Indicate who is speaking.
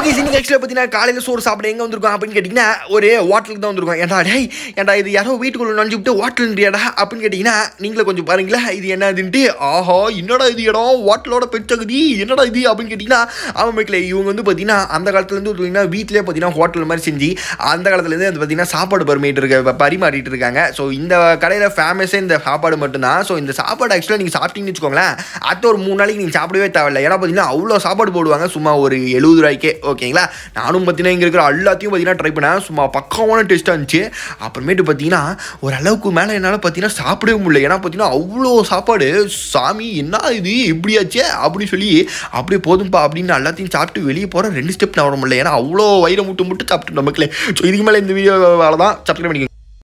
Speaker 1: okay இன்னைக்கு ஆக்சுவலாக பார்த்தீங்கன்னா காலையில் சோறு சாப்பிட எங்கே வந்திருக்கோம் அப்படின்னு கேட்டிங்கன்னா ஒரு ஹோட்டலுக்கு தான் வந்திருக்கோம் ஏன்டா டேய் ஏன்டா இது யாரோ வீட்டுக்குள்ள நுழைஞ்சு விட்டு ஹோட்டல்ன்றியாடா அப்படின்னு கேட்டிங்கன்னா நீங்களே கொஞ்சம் பாருங்களேன் இது என்னதுன்ட்டு ஆஹா என்னடா இது இடம் ஹோட்டலோட பெற்றகுதி என்னடா இது அப்படின்னு கேட்டிங்கன்னா அவன் மேக்கில் இவங்க வந்து பார்த்தீங்கன்னா அந்த காலத்துலேருந்து பார்த்தீங்கன்னா வீட்டிலே பார்த்தீங்கன்னா ஹோட்டல் மாதிரி செஞ்சு அந்த காலத்துலேருந்து அது பார்த்தீங்கன்னா சாப்பாடு பரிமாறிட்டு இருக்க பரிமாறிட்டு இருக்காங்க ஸோ இந்த கடையில் ஃபேமஸே இந்த சாப்பாடு மட்டும்தான் ஸோ இந்த சாப்பாடு ஆக்சுவலாக நீங்கள் சாப்பிட்டீங்கன்னு வச்சுக்கோங்களேன் அடுத்த ஒரு மூணு நாளைக்கு நீங்கள் சாப்பிடவே தேவையில்ல ஏன்னா பார்த்தீங்கன்னா அவ்வளோ சாப்பாடு போடுவாங்க சும்மா ஒரு எழுபது ரூபாய்க்கே ஓகேங்களா நானும் பார்த்தீங்கன்னா இங்கே இருக்கிற எல்லாத்தையும் பார்த்தீங்கன்னா ட்ரை பண்ணேன் சும்மா பக்கமான டேஸ்ட்டாக இருந்துச்சு அப்புறமேட்டு பார்த்தீங்கன்னா ஒரு அளவுக்கு மேலே என்னால் பார்த்தீங்கன்னா சாப்பிடவே முடியல ஏன்னா பார்த்தீங்கன்னா அவ்வளோ சாப்பாடு சாமி என்ன இது இப்படியாச்சே அப்படின்னு சொல்லி அப்படியே போதும்பா அப்படின்னு எல்லாத்தையும் சாப்பிட்டு வெளியே போகிற ரெண்டு ஸ்டெப் நான் வர முடியல ஏன்னா அவ்வளோ வயிறை முட்டு முட்டு சாப்பிட்டு நமக்குலே ஸோ இதுக்கு மேலே இந்த வீடியோ தான் சப்ஸ்கிரைப் பண்ணிக்கோங்க